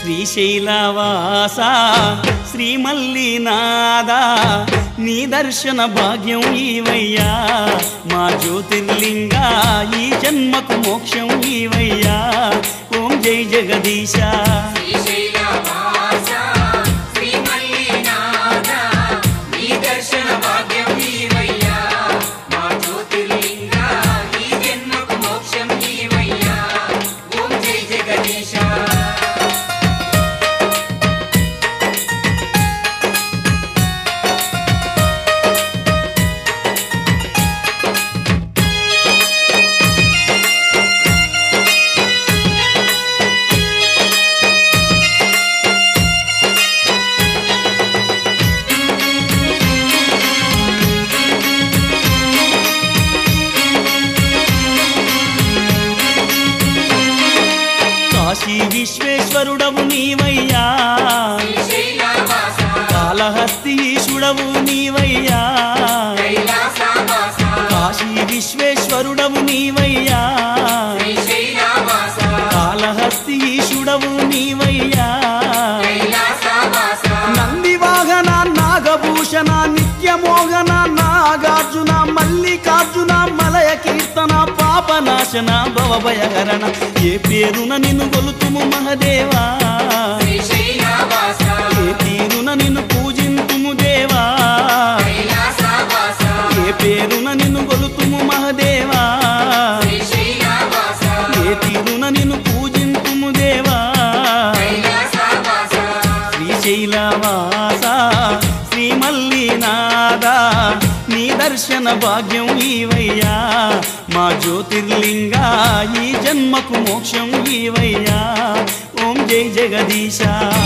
శ్రీశైలవాస శ్రీమల్లినాద నీ దర్శన భాగ్యం ఈవయ్యా మా జ్యోతిర్లింగ ఈ జన్మకు మోక్షం ఈవయ్యా ఓం జై జగదీశ శ్రీశైలవాస శ్రీమల్లినాథ నీ దర్శన భాగ్యం నీవయ్యా మా జ్యోతిర్లింగ ఈ జన్మకు మోక్షం నీవయ్యా ఓం జై జగదీశ కాశీ విశ్వేశ్వరుడవు నీవయ్యా శ్రీశైలవాస కాళహస్తీశుడవు నీవయ్యా కైలాసవాస కాశీ విశ్వేశ్వరుడవు నీవయ్యా శ్రీశైలవాస కాళహస్తీశుడవు నీవయ్యా కైలాసవాస నంది వాహన నాగభూషణ నిత్యమోహన నాగార్జున మల్లికార్జున మలయ కీర్తన పాపనాశన భవభయహరణ ఏ పేరున నిన్ను గొలుతుము మహదేవా శ్రీశైలవాస ఏ తీరున నిన్ను పూజింతుము దేవా కైలాసవాస ఏ పేరున నిన్ను గొలుతుము మహదేవా శ్రీశైలవాస ఏ తీరున నిన్ను పూజింతుము దేవా కైలాసవాస శ్రీశైలవాస శ్రీమల్లినాద నీ దర్శన భాగ్యం ఈవయ్యా మా జ్యోతిర్లింగ ఈ జన్మకు మోక్షం ఈవయ్యా ఓం జై జగదీశ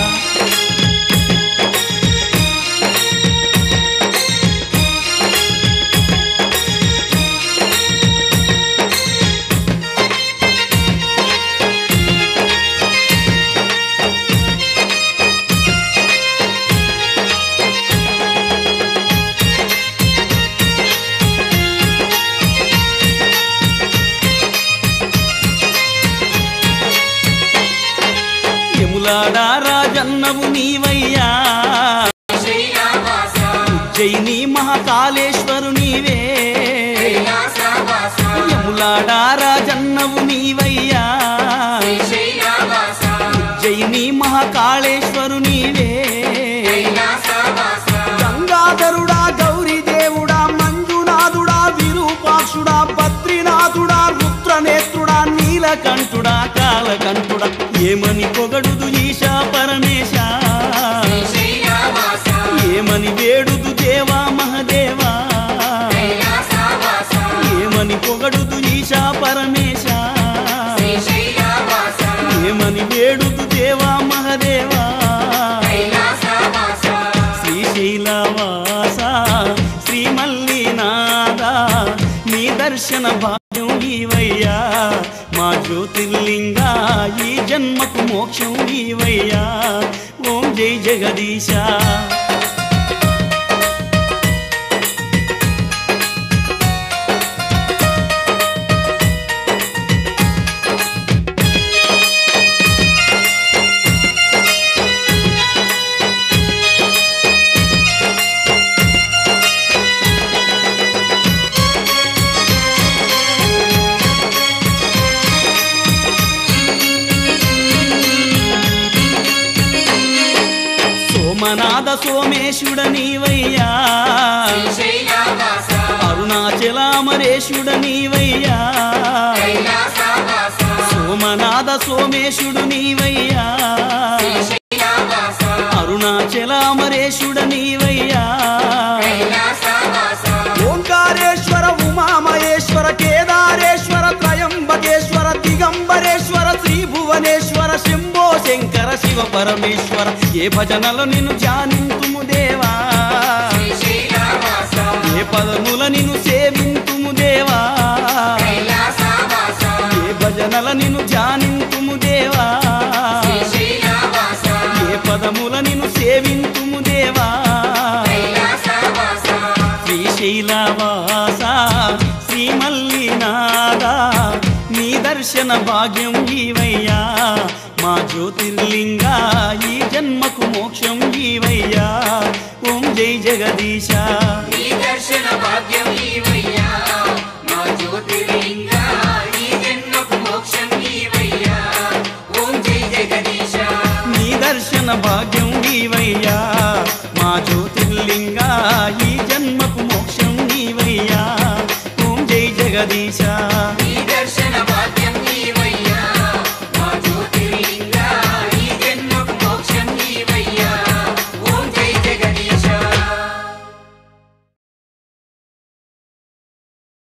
యములాడా రాజన్నవు నీవయ్యా శ్రీశైలవాస జైని మహాకాళేశ్వరు నీవే కైలాసవాస యములాడా రాజన్నవు నీవయ్యా శ్రీశైలవాస జైని మహాకాళేశ్వరు నీవే కైలాసవాస గంగాధరుడా గౌరీదేవుడా మంజునాథుడా విరూపాక్షుడా బద్రీనాథుడా రుద్రనేత్రుడా నీలకంఠుడా కాలకంఠుడా ఏమని పొగడుదు ఈశా పరమేశ శ్రీశైలవాస ఏమని వేడుదు దేవా మహదేవా కైలాసవాస ఏమని పొగడుదు ఈశా పరమేశ శ్రీశైలవాస ఏమని వేడుదు దేవా మహదేవా కైలాసవాస శ్రీశైలవాస శ్రీమల్లినాద నీ దర్శన భాగ్యం ఈవయ్యా మా జ్యోతిర్లింగ ఈ జన్మకు మోక్షం ఈవయ్యా ఓం జై జగదీశ సోమనాథ సోమేశుడ నీవయ్యా శ్రీశైలవాస అరుణాచలామరేశుడ నీవయ్యా కైలాసవాస సోమనాథ సోమేశుడు నీవయ్యా శ్రీశైలవాస అరుణాచలామరేశుడ నీవయ్యా కైలాసవాస ఓంకారేశ్వర ఉమామహేశ్వర కేదారేశ్వర త్రయంబకేశ్వర దిగంబరేశ్వర శ్రీ భువనేశ్వర శంభో శంకర శివ పరమేశ్వర ఏ భజనలు నిన్ను ధ్యానింతుము దేవా శ్రీశైలవాస ఏ పదముల నిన్ను సేవింతుము దేవా కైలాసవాస ఏ భజనల నిన్ను ధ్యానింతుము దేవా శ్రీశైలవాస ఏ పదముల నిన్ను సేవింతుము దేవా కైలాసవాస శ్రీశైలవాస శ్రీమల్లినాద నీ దర్శన భాగ్యం ఈవయ్యా మా జ్యోతిర్లి జ్యోతిర్లింగ ఈ జన్మకు మోక్షం ఈవయ్యా ఓం జై జగదీశ నీ దర్శన భాగ్యం ఈవయ్యా మా జ్యోతిర్లింగ ఈ జన్మకు మోక్షం ఈవయ్యా ఓం జై జగదీశ నీ దర్శన భాగ్యం ఈవయ్యా మా జ్యోతి